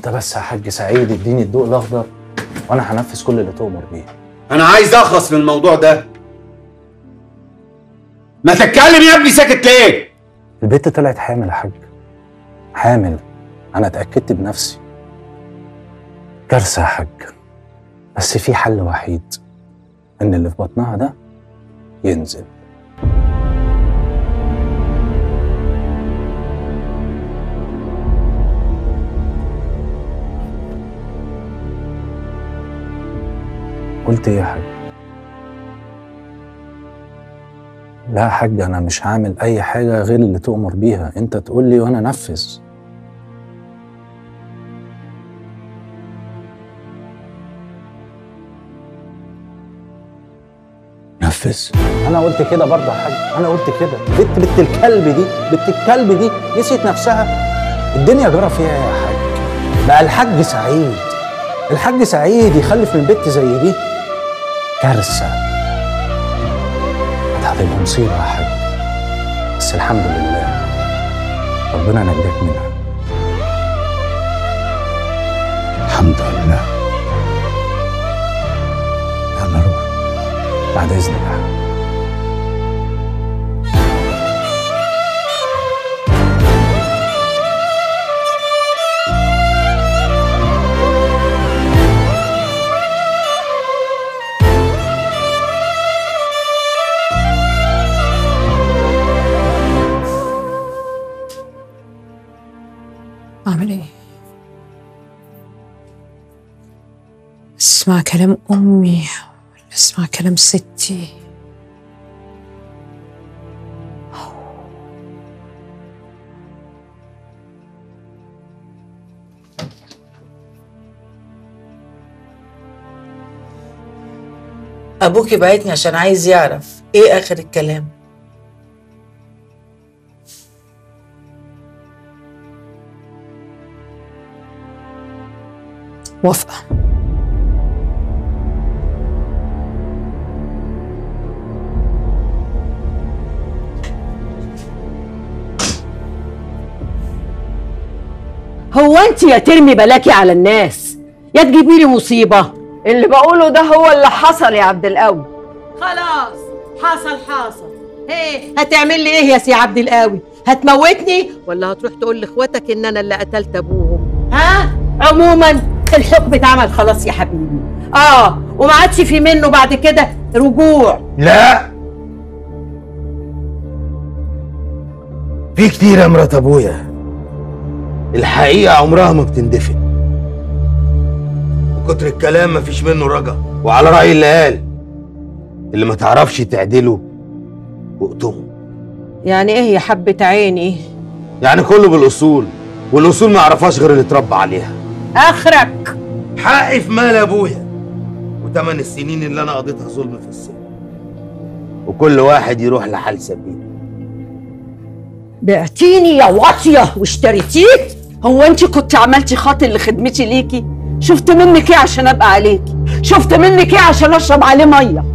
انت بس يا حاج سعيد اديني الضوء الاخضر وانا هنفذ كل اللي تؤمر بيه انا عايز اخلص من الموضوع ده ما تتكلم يا ابني ساكت ليه البت طلعت حامل يا حاج حامل انا اتاكدت بنفسي كارثه يا حاج بس في حل وحيد ان اللي في بطنها ده ينزل قلت ايه يا حاج لا يا حاج انا مش هعمل اي حاجه غير اللي تؤمر بيها انت تقول لي وانا انفذ نفذ انا قلت كده برضه يا حاج انا قلت كده بنت بنت الكلب دي بنت الكلب دي نسيت نفسها الدنيا جرى فيها يا حاج بقى الحاج سعيد الحاج سعيد يخلف من بنت زي دي كارثه كانت هتبقى مصيبه يا حاج بس الحمد لله ربنا نجاك منها الحمد لله يلا روح بعد اذنك يا حاج أعمل إيه؟ اسمع كلام أمي ولا اسمع كلام ستي أبوكي بعتني عشان عايز يعرف إيه آخر الكلام موافقة هو انت يا ترمي بلاكي على الناس يا تجيبي لي مصيبه اللي بقوله ده هو اللي حصل يا عبد القوي خلاص حصل حصل ايه هتعمل لي ايه يا سي عبد القوي هتموتني ولا هتروح تقول لاخواتك ان انا اللي قتلت ابوهم ها عموما الحكم اتعمل خلاص يا حبيبي اه وما عادش في منه بعد كده رجوع لا في كتير يا مرات ابويا الحقيقة عمرها ما بتندفن وكتر الكلام مفيش منه رجا وعلى رأي اللي قال اللي ما تعرفش تعدله واقتمه يعني ايه يا حبة عيني يعني كله بالأصول والأصول ما يعرفهاش غير اللي اتربى عليها اخرك حقي في مال ابويا وتمن السنين اللي انا قضيتها ظلم في السجن وكل واحد يروح لحال سبيله بعتيني يا واطيه واشتريتيه هو انت كنت عملتي خاطر لخدمتي ليكي شفت منك ايه عشان ابقى عليكي شفت منك ايه عشان اشرب عليه ميه